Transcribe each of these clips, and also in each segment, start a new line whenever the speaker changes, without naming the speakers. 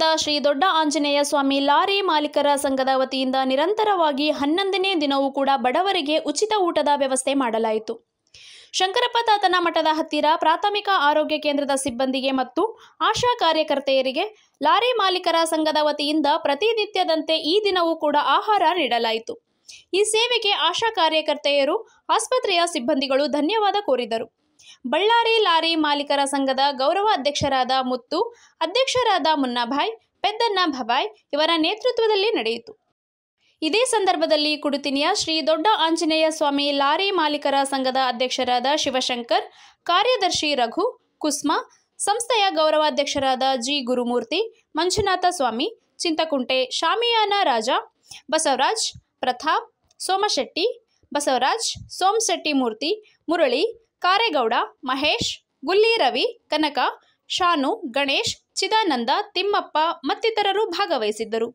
ನಗರದ ಶ್ರೀ ದೊಡ್ಡ ಆಂಜನೇಯ ಸ್ವಾಮಿ ಲಾರಿ ಮಾಲೀಕರ ಸಂಘದ ವತಿಯಿಂದ ನಿರಂತರವಾಗಿ ಹನ್ನೊಂದನೇ ದಿನವೂ ಕೂಡ ಬಡವರಿಗೆ ಉಚಿತ ಊಟದ ವ್ಯವಸ್ಥೆ ಮಾಡಲಾಯಿತು ಶಂಕರಪ್ಪ ತಾತನ ಮಠದ ಹತ್ತಿರ ಪ್ರಾಥಮಿಕ ಆರೋಗ್ಯ ಕೇಂದ್ರದ ಸಿಬ್ಬಂದಿಗೆ ಮತ್ತು ಆಶಾ ಕಾರ್ಯಕರ್ತೆಯರಿಗೆ ಲಾರಿ ಮಾಲೀಕರ ಸಂಘದ ವತಿಯಿಂದ ಪ್ರತಿನಿತ್ಯದಂತೆ ಈ ದಿನವೂ ಕೂಡ ಆಹಾರ ನೀಡಲಾಯಿತು ಈ ಸೇವೆಗೆ ಆಶಾ ಕಾರ್ಯಕರ್ತೆಯರು ಆಸ್ಪತ್ರೆಯ ಸಿಬ್ಬಂದಿಗಳು ಧನ್ಯವಾದ ಕೋರಿದರು ಬಳ್ಳಾರಿ ಲಾರಿ ಮಾಲೀಕರ ಸಂಘದ ಗೌರವ ಅಧ್ಯಕ್ಷರಾದ ಮುತ್ತು ಅಧ್ಯಕ್ಷರಾದ ಮುನ್ನಾಭಾಯ್ ಪೆದ್ದಣ್ಣ ಭಬಾಯ್ ಇವರ ನೇತೃತ್ವದಲ್ಲಿ ನಡೆಯಿತು ಇದೇ ಸಂದರ್ಭದಲ್ಲಿ ಕುಡುತಿನಿಯ ಶ್ರೀ ದೊಡ್ಡ ಆಂಜನೇಯ ಸ್ವಾಮಿ ಲಾರಿ ಮಾಲೀಕರ ಸಂಘದ ಅಧ್ಯಕ್ಷರಾದ ಶಿವಶಂಕರ್ ಕಾರ್ಯದರ್ಶಿ ರಘು ಕುಸ್ಮಾ ಸಂಸ್ಥೆಯ ಗೌರವಾಧ್ಯಕ್ಷರಾದ ಜಿ ಗುರುಮೂರ್ತಿ ಮಂಜುನಾಥ ಸ್ವಾಮಿ ಚಿಂತಕುಂಟೆ ಶಾಮಿಯಾನ ರಾಜ ಬಸವರಾಜ್ ಪ್ರತಾಪ್ ಸೋಮಶೆಟ್ಟಿ ಬಸವರಾಜ್ ಸೋಮಶೆಟ್ಟಿ ಮೂರ್ತಿ ಮುರಳಿ ಕಾರೇಗೌಡ ಮಹೇಶ್ ಗುಲ್ಲಿ ರವಿ ಕನಕ ಶಾನು ಗಣೇಶ್ ಚಿದಾನಂದ ತಿಮ್ಮಪ್ಪ ಮತ್ತಿತರರು ಭಾಗವಹಿಸಿದ್ದರು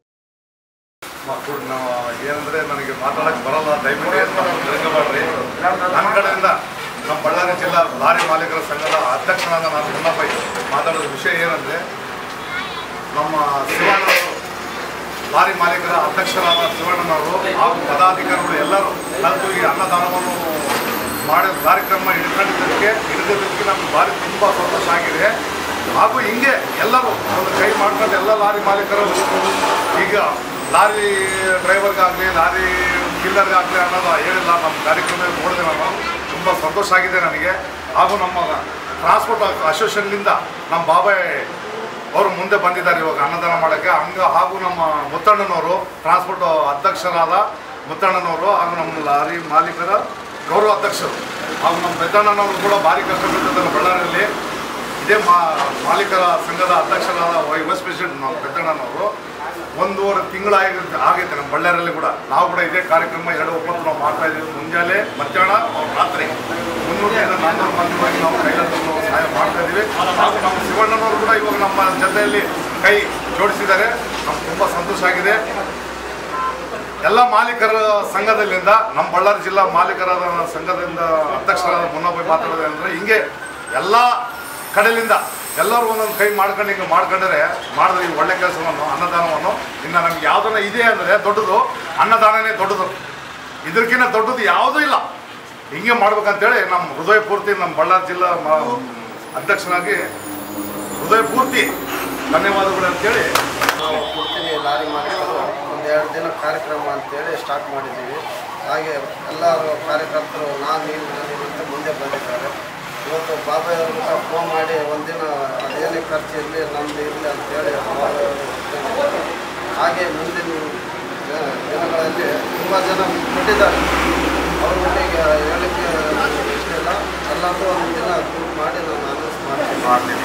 ಮಕ್ಕಳು ನಾವು ಏನಂದ್ರೆ ನನಗೆ ಮಾತಾಡಕ್ಕೆ ಬರಲ್ಲ ದಯವಿಟ್ಟು ಏನು ನಮ್ಮನ್ನು ತಿಳ್ಕೊಬೇಡ್ರಿ ನನ್ನ ಕಡೆಯಿಂದ ನಮ್ಮ ಬಳ್ಳಾರಿ ಜಿಲ್ಲಾ ಲಾರಿ ಮಾಲೀಕರ ಸಂಘದ ಅಧ್ಯಕ್ಷನಾದ ನಾನು ಮುನ್ನಪ್ಪ ಮಾತಾಡೋದು ವಿಷಯ ಏನಂದರೆ ನಮ್ಮ ಶಿವಣ್ಣವರು ಲಾರಿ ಮಾಲೀಕರ ಅಧ್ಯಕ್ಷರಾದ ಶಿವಣ್ಣನವರು ಹಾಗೂ ಪದಾಧಿಕಾರಿಗಳು ಎಲ್ಲರೂ ಕಲಿತು ಈ ಅನ್ನದಾನವನ್ನು ಮಾಡಿದ ಕಾರ್ಯಕ್ರಮ ಹಿಡ್ಕೊಂಡಿದ್ದಕ್ಕೆ ಹಿಡಿದಿದ್ದಕ್ಕೆ ನಮ್ಗೆ ಭಾರಿ ತುಂಬ ಸಂತೋಷ ಆಗಿದೆ ಹಾಗೂ ಹಿಂಗೆ ಎಲ್ಲರೂ ಒಂದು ಕೈ ಮಾಡ್ಕೊಂಡು ಎಲ್ಲ ಲಾರಿ ಮಾಲೀಕರು ಈಗ ಲಾರಿ ಡ್ರೈವರ್ಗಾಗಲಿ ಲಾರಿ ಕಿಲ್ಲರ್ಗಾಗಲಿ ಅನ್ನೋದು ಹೇಳಿಲ್ಲ ನಮ್ಮ ಕಾರ್ಯಕ್ರಮ ನೋಡಿದೆ ನಾನು ತುಂಬ ಸಂತೋಷ ಆಗಿದೆ ನನಗೆ ಹಾಗೂ ನಮ್ಮ ಟ್ರಾನ್ಸ್ಪೋರ್ಟ್ ಅಸೋಸಿಯೇಷನ್ನಿಂದ ನಮ್ಮ ಬಾಬಾಯ್ ಅವರು ಮುಂದೆ ಬಂದಿದ್ದಾರೆ ಇವಾಗ ಅನ್ನದಾನ ಮಾಡೋಕ್ಕೆ ಹಂಗ ಹಾಗೂ ನಮ್ಮ ಮುತ್ತಣ್ಣನವರು ಟ್ರಾನ್ಸ್ಪೋರ್ಟ್ ಅಧ್ಯಕ್ಷರಾದ ಮುತ್ತಣ್ಣನವರು ಹಾಗೂ ನಮ್ಮ ಲಾರಿ ಮಾಲೀಕರ ಗೌರವ ಅಧ್ಯಕ್ಷರು ಹಾಗೂ ನಮ್ಮ ಪೆದ್ದಣ್ಣನವರು ಕೂಡ ಭಾರಿ ಕಷ್ಟ ಬಿದ್ದಿದ್ದಾರೆ ಬಳ್ಳಾರಿಯಲ್ಲಿ ಇದೇ ಮಾ ಮಾಲೀಕರ ಸಂಘದ ಅಧ್ಯಕ್ಷರಾದ ವೈ ವೈಸ್ ಪ್ರೆಸಿಡೆಂಟ್ ನಮ್ಮ ಪೆದ್ದಣ್ಣನವರು ಒಂದೂವರೆ ತಿಂಗಳಾಗಿ ಆಗೈತೆ ನಮ್ಮ ಬಳ್ಳಾರಿಯಲ್ಲಿ ಕೂಡ ನಾವು ಕೂಡ ಇದೇ ಕಾರ್ಯಕ್ರಮ ಎರಡು ಒಪ್ಪತ್ತು ನಾವು ಮಾಡ್ತಾ ಇದ್ದೀವಿ ಮುಂಜಾನೆ ಮಧ್ಯಾಹ್ನ ರಾತ್ರಿ ಮುನ್ನೂರರಿಂದ ನಾನ್ನೂರು ಮಂದಿಗಾಗಿ ನಾವು ಕೈಲಾದ ನಾವು ಸಹಾಯ ಮಾಡ್ತಾ ಇದ್ದೀವಿ ಹಾಗೂ ನಮ್ಮ ಶಿವಣ್ಣನವರು ಕೂಡ ಇವಾಗ ನಮ್ಮ ಜೊತೆಯಲ್ಲಿ ಕೈ ಜೋಡಿಸಿದ್ದಾರೆ ನಮ್ಗೆ ತುಂಬ ಸಂತೋಷ ಆಗಿದೆ ಎಲ್ಲ ಮಾಲೀಕರ ಸಂಘದಲ್ಲಿಂದ ನಮ್ಮ ಬಳ್ಳಾರಿ ಜಿಲ್ಲಾ ಮಾಲೀಕರಾದ ಸಂಘದಿಂದ ಅಧ್ಯಕ್ಷರಾದ ಮುನ್ನಬ್ಬೈ ಮಾತಾಡೋದು ಅಂದರೆ ಹಿಂಗೆ ಎಲ್ಲ ಕಡೆಯಿಂದ ಎಲ್ಲರೂ ಒಂದೊಂದು ಕೈ ಮಾಡ್ಕೊಂಡು ಹಿಂಗೆ ಮಾಡ್ಕೊಂಡ್ರೆ ಮಾಡಿದ್ರೆ ಈ ಒಳ್ಳೆ ಕೆಲಸವನ್ನು ಅನ್ನದಾನವನ್ನು ಇನ್ನು ನಮ್ಗೆ ಯಾವುದನ್ನ ಇದೆ ಅಂದರೆ ದೊಡ್ಡದು ಅನ್ನದಾನನೇ ದೊಡ್ಡದು ಇದಕ್ಕಿಂತ ದೊಡ್ಡದು ಯಾವುದೂ ಇಲ್ಲ ಹಿಂಗೆ ಮಾಡ್ಬೇಕಂತೇಳಿ ನಮ್ಮ ಹೃದಯ ಪೂರ್ತಿ ನಮ್ಮ ಬಳ್ಳಾರಿ ಜಿಲ್ಲಾ ಮ- ಅಧ್ಯಕ್ಷನಾಗಿ ಹೃದಯ ಪೂರ್ತಿ ಧನ್ಯವಾದಗಳು ಅಂತೇಳಿ
ನಾವು ಕೊಡ್ತೀನಿ ಲಾರಿ ಮಾಲೀಕರು ಒಂದು ಎರಡು ದಿನ ಕಾರ್ಯಕ್ರಮ ಅಂತೇಳಿ ಸ್ಟಾರ್ಟ್ ಮಾಡಿದ್ದೀವಿ ಹಾಗೆ ಎಲ್ಲರೂ ಕಾರ್ಯಕರ್ತರು ನಾನು ನೀವು ನಾನು ಅಂತ ಮುಂದೆ ಬಂದಿದ್ದಾರೆ ಇವತ್ತು ಬಾಬಾಯ್ ಅವ್ರಿಗೆ ಕೂಡ ಫೋನ್ ಮಾಡಿ ಒಂದಿನ ಅದೇನೇ ಖರ್ಚು ಇರಲಿ ನಮ್ದು ಇರಲಿ ಅಂತೇಳಿ ಬಾಬಾಯ್ ಅವರು ಒಪ್ಕೊಂಡಿದ್ದಾರೆ. ಹಾಗೆ ಮುಂದಿನ ದಿನ- ದಿನಗಳಲ್ಲಿ ತುಂಬ ಜನ ಕೊಟ್ಟಿದ್ದಾರೆ ಅವ್ರ ಮಟ್ಟಿಗೆ ಹೇಳಲಿಕ್ಕೆ ಇಷ್ಟ ಇಲ್ಲ ಎಲ್ಲರೂ ಒಂದು ದಿನ ಗ್ರೂಪ್ ಮಾಡಿ ನಾನು ಅನೌನ್ಸ್ ಮಾಡ್ತೀನಿ
ಮಾಡ್ತೀನಿ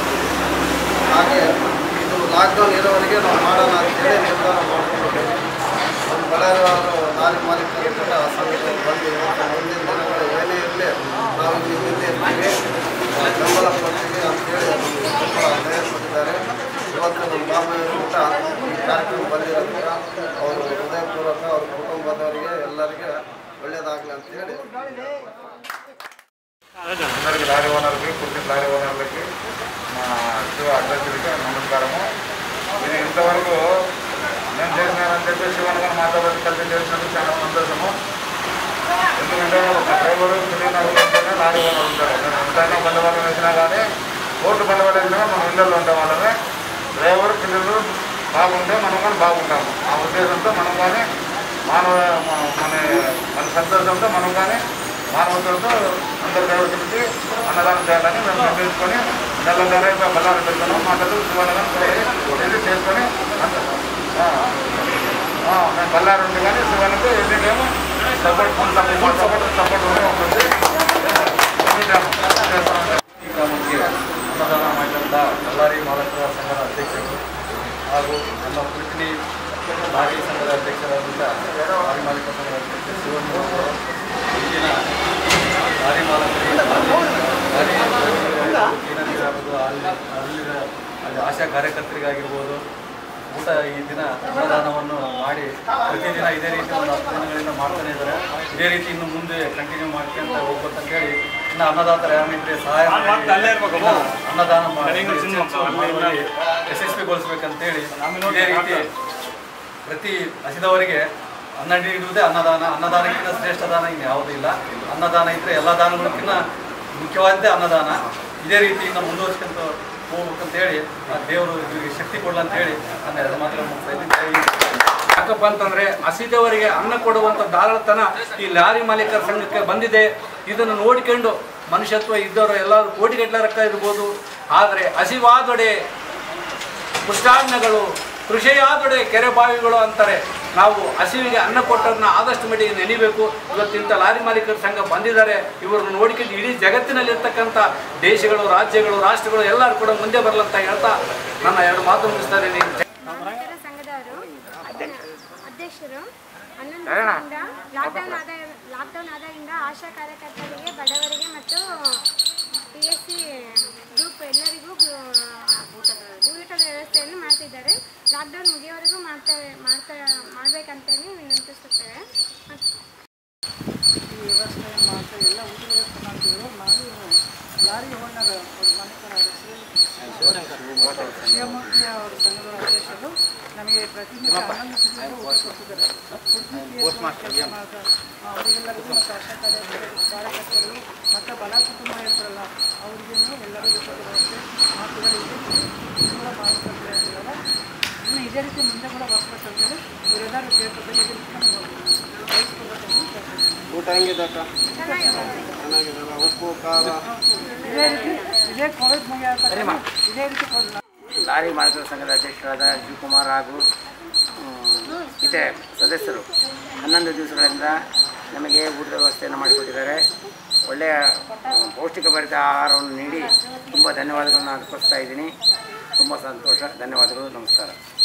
ಹಾಗೆ ಇದು ಲಾಕ್ಡೌನ್ ಇರೋವರೆಗೆ ನಾವು ಮಾಡೋಣ ಅಂತೇಳಿ ನಿರ್ಧಾರ ಮಾಡಿಕೊಂಡಿದ್ದೇವೆ ನಮ್ಮ ಬಳ್ಳಾರಿ ಅವರು ಲಾರಿ ಮಾಲೀಕರು ಕೂಡ ಆ ಸಂಘದಲ್ಲಿ ಬಂದು ಇವತ್ತು ಮುಂದಿನ ದಿನಗಳು ಏನೇ ಇರಲಿ ನಾವು ಇಲ್ಲಿ ಮುಂದೆ ಇರ್ತೀವಿ ಬೆಂಬಲ ಕೊಡ್ತೀವಿ ಅಂತೇಳಿ ನಮಗೆ ಬೆಂಬಲ ಧೈರ್ಯ ಕೊಟ್ಟಿದ್ದಾರೆ ಇವತ್ತು ನಮ್ಮ ಬಾಬಾಯವರು ಕೂಡ ಈ ಕಾರ್ಯಕ್ರಮ ಬಂದಿರೋದ್ರಿಂದ ಅವರು ಹೃದಯಪೂರ್ವಕ ಅವ್ರ ಕುಟುಂಬದವರಿಗೆ ಎಲ್ಲರಿಗೆ ಒಳ್ಳೆಯದಾಗಲಿ ಅಂತೇಳಿ
అందరికి లారీ ఓనర్కి కుర్తి లారీ ఓనర్లకి మా శివ అధ్యక్షుడికి నమస్కారము ఇది ఇంతవరకు నేను చేసినానని చెప్పి శివన్ గారు మాట్లాడారు కలిసి చేసినందుకు చాలా సంతోషము ఎందుకంటే ఒక డ్రైవరు క్లీనర్ ఉంటేనే లారీ ఓనర్ ఉంటారు నేను ఎంతైనా బండవాళ్ళు వేసినా కానీ కోర్టు బండవాళ్ళు వేసినా మనం ఇళ్ళల్లో ఉండే వాళ్ళమే డ్రైవర్ క్లీనర్ బాగుంటే మనం కానీ బాగుంటాము ఆ ఉద్దేశంతో మనం కానీ మానవ మన మన సంతోషంతో మనం కానీ మానవతలతో అందరు దేవతలకి అన్నదానం చేయాలని మేము నిర్ణయించుకొని నెల నెల అయిపోయి బల్లారం పెడతాను మా దగ్గర శివాలయం ఇది చేసుకొని అంత ఆ, ఆ, మేము బల్లారు ఉంది కానీ శివానికి ఎన్ని time support full support support support ఉంటుంది ఎన్ని టైము చేస్తామంటే
ಈ ಗ್ರಾಮಕ್ಕೆ ಅನ್ನದಾನ ಮಾಡಿದಂಥ ಬಳ್ಳಾರಿ ಮಾಲಕರ ಸಂಘದ ಅಧ್ಯಕ್ಷರು ಹಾಗೂ ನಮ್ಮ ಕುರ್ಕಿನಿ ಲಾರಿ ಸಂಘದ ಅಧ್ಯಕ್ಷರಾದಂಥ ಲಾರಿ ಮಾಲೀಕ ಸಂಘದ ಅಧ್ಯಕ್ಷ ಶಿವಣ್ಣ ಅವರು ಈಗಿನ ಲಾರಿ ಮಾಲಕರಿಗೆ ಲಾರಿ ಲಾರಿ ಆಗಿರ್ಬೋದು ಅಲ್ಲಿ ಅಲ್ಲಿನ ಅಲ್ಲಿ ಆಶಾ ಕಾರ್ಯಕರ್ತರಿಗಾಗಿರ್ಬೋದು ಊಟ ಈ ದಿನ ಅನ್ನದಾನವನ್ನು ಮಾಡಿ ಪ್ರತಿದಿನ ಇದೇ ರೀತಿ ಒಂದು ಹತ್ತು ದಿನಗಳಿಂದ ಮಾಡ್ತಾನೆ ಇದ್ದಾರೆ ಇದೇ ರೀತಿ ಇನ್ನು ಮುಂದೆ ಕಂಟಿನ್ಯೂ ಮಾಡ್ಕೊಂತ ಹೋಗ್ಬೇಕಂತೇಳಿ ಇನ್ನು ಅನ್ನದಾತರ ಯಾರಿದ್ರೆ ಸಹಾಯ ಮಾಡಿ ಅನ್ನದಾನ ಮಾಡಿ ಯಶಸ್ವಿಗೊಳಿಸ್ಬೇಕಂತೇಳಿ ಇದೇ ರೀತಿ ಪ್ರತಿ ಹಸಿದವರಿಗೆ ಅನ್ನ ನೀಡುವುದೇ ಅನ್ನದಾನ ಅನ್ನದಾನಕ್ಕಿಂತ ಶ್ರೇಷ್ಠ ದಾನ ಇನ್ನು ಯಾವುದೂ ಇಲ್ಲ ಅನ್ನದಾನ ಇದ್ದರೆ ಎಲ್ಲ ದಾನಗಳಕ್ಕಿಂತ ಮುಖ್ಯವಾದ್ದೇ ಅನ್ನದಾನ ಇದೇ ರೀತಿ ಇನ್ನು ಮುಂದುವರ್ಸ್ಕೊಂತ ಹೋಗ್ಬೇಕಂತೇಳಿ ಆ ದೇವರು ಇವರಿಗೆ ಶಕ್ತಿ ಕೊಡ್ಲ ಅಂತೇಳಿ ನನ್ನ ಎರಡು ಮಾತುಗಳನ್ನು ಮುಗಿಸ್ತಾ ಇದ್ದೀನಿ ಜೈ ಹಿಂದ್.
ಯಾಕಪ್ಪ ಅಂತಂದ್ರೆ ಹಸಿದವರಿಗೆ ಅನ್ನ ಕೊಡುವಂಥ ದಾಳತನ ಈ ಲಾರಿ ಮಾಲೀಕರ ಸಂಘಕ್ಕೆ ಬಂದಿದೆ ಇದನ್ನು ನೋಡಿಕೊಂಡು ಮನುಷ್ಯತ್ವ ಇದ್ದವರು ಎಲ್ಲರೂ ಕೋಟಿಗಟ್ಟಲೆ ರೊಕ್ಕ ಇರ್ಬೋದು ಆದರೆ ಹಸಿವಾದೊಡೆ ಪುಷ್ಟಾನ್ನಗಳು ಕೃಷಿಯಾದೊಡೆ ಕೆರೆ ಬಾವಿಗಳು ಅಂತಾರೆ ನಾವು ಹಸಿವಿಗೆ ಅನ್ನ ಕೊಟ್ಟವ್ರನ್ನ ಆದಷ್ಟು ಮಟ್ಟಿಗೆ ನೆನಿಬೇಕು ಇವತ್ತಿಂಥ ಲಾರಿ ಮಾಲೀಕರ ಸಂಘ ಬಂದಿದ್ದಾರೆ ಇವ್ರನ್ನ ನೋಡ್ಕೊಂಡು ಇಡೀ ಜಗತ್ತಿನಲ್ಲಿರ್ತಕ್ಕಂಥ ದೇಶಗಳು ರಾಜ್ಯಗಳು ರಾಷ್ಟ್ರಗಳು ಎಲ್ಲರೂ ಕೂಡ ಮುಂದೆ ಬರಲಂತ ಹೇಳ್ತಾ ನನ್ನ ಎರಡು ಮಾತು ಮುಗಿಸ್ತಾರೆ ನೀವು
ಮಾಲೀಕರ ಸಂಘದವರು ಅಧ್ಯ- ಅಧ್ಯಕ್ಷರು ಹನ್ನೊಂದು ದಿನದಿಂದ ಲಾಕ್ಡೌನ್ ಆದ ಲಾಕ್ಡೌನ್ ಆದಾಗಿಂದ ಆಶಾ ಕಾರ್ಯಕರ್ತರಿಗೆ ಬಡವರಿಗೆ ಮತ್ತು ಪಿ ಎಸ್ ಸಿ ಗ್ರೂಪ್ ಎಲ್ಲರಿಗೂ ಗ್ರೂ- ಊಟದ ವ್ಯವಸ್ಥೆಯನ್ನು ಮಾಡ್ತಿದ್ದಾರೆ ಲಾಕ್ಡೌನ್ ಮುಗಿಯೋವರೆಗೂ ಮಾಡ್ತೇವೆ ಮಾಡ್ತಾ ಮಾಡಬೇಕಂತೇಳಿ ವಿನಂತಿಸುತ್ತೇವೆ ಮತ್ತು
ಈ ವ್ಯವಸ್ಥೆ ಮಾಡ್ತಾ ಎಲ್ಲ ಊಟ ವ್ಯವಸ್ಥೆ ಮಾಡ್ತಿದ್ರು ನಾನು ಲಾರಿ ಓನರ್ ಅವ್ರ ಮಾಲೀಕರಾದ ಶಿವಮೂರ್ತಿ ಅವರ ಸಂಘದ ಅಧ್ಯಕ್ಷರು ನಮಗೆ ಪ್ರತಿನಿತ್ಯ ಹನ್ನೊಂದು ತಿಂಗಳು ಊಟ ಕೊಡ್ತಿದ್ದಾರೆ ಕೆಲಸ ಮಾಡ್ತಾ ಅವರಿಗೆಲ್ಲರಿಗೂ ಮತ್ತು ಆಶಾ ಕಾರ್ಯಕರ್ತರು ಕಾರ್ಯಕರ್ತರು ಮತ್ತು ಬಡ ಕುಟುಂಬ ಇರ್ತಾರಲ್ಲ ಅವರಿಗೂ ಎಲ್ಲರಿಗೂ ಊಟದ ವ್ಯವಸ್ಥೆ ಮಾತುಗಳಿಗೆ ಕೂಡ ಮಾಡಿಕೊಡ್ತಾರೆ ಅಂತಿದ್ದಾರೆ ಇನ್ನು ಇದೇ ರೀತಿ ಮುಂದೆ ಕೂಡ ಬರ್ಬೇಕಂತೇಳಿ ಇವರೆಲ್ಲರೂ ಕೇಳ್ತಾರೆ ಇದೇ ರೀತಿ ನಾವು ವಹಿಸ್ಕೊಳ್ಬೇಕಂತ ಕೇಳ್ತಾರೆ
ಊಟ ಹೆಂಗಿದೆ ಅಕ್ಕ ಚೆನ್ನಾಗಿದೆಲ್ಲ ಉಪ್ಪು ಖಾರ
ಇದೇ ರೀತಿ ಇದೇ ಕೋವಿಡ್ ಮುಗಿಯ ಇದೇ ರೀತಿ ಕೋವಿಡ್
ಲಾರಿ ಮಾಲೀಕರ ಸಂಘದ ಅಧ್ಯಕ್ಷರಾದ ಶಿವಕುಮಾರ್ ಹಾಗೂ ಮ್, ಇತರೆ ಸದಸ್ಯರು ಹನ್ನೊಂದು ದಿವಸಗಳಿಂದ ನಮಗೆ ಊಟದ ವ್ಯವಸ್ಥೆಯನ್ನು ಮಾಡಿಕೊಟ್ಟಿದ್ದಾರೆ ಒಳ್ಳೆಯ ಮ್, ಪೌಷ್ಟಿಕಭರಿತ ಆಹಾರವನ್ನು ನೀಡಿ ತುಂಬ ಧನ್ಯವಾದಗಳನ್ನು ಅರ್ಪಿಸ್ತಾ ಇದ್ದೀನಿ ತುಂಬ ಸಂತೋಷ ಧನ್ಯವಾದಗಳು ನಮಸ್ಕಾರ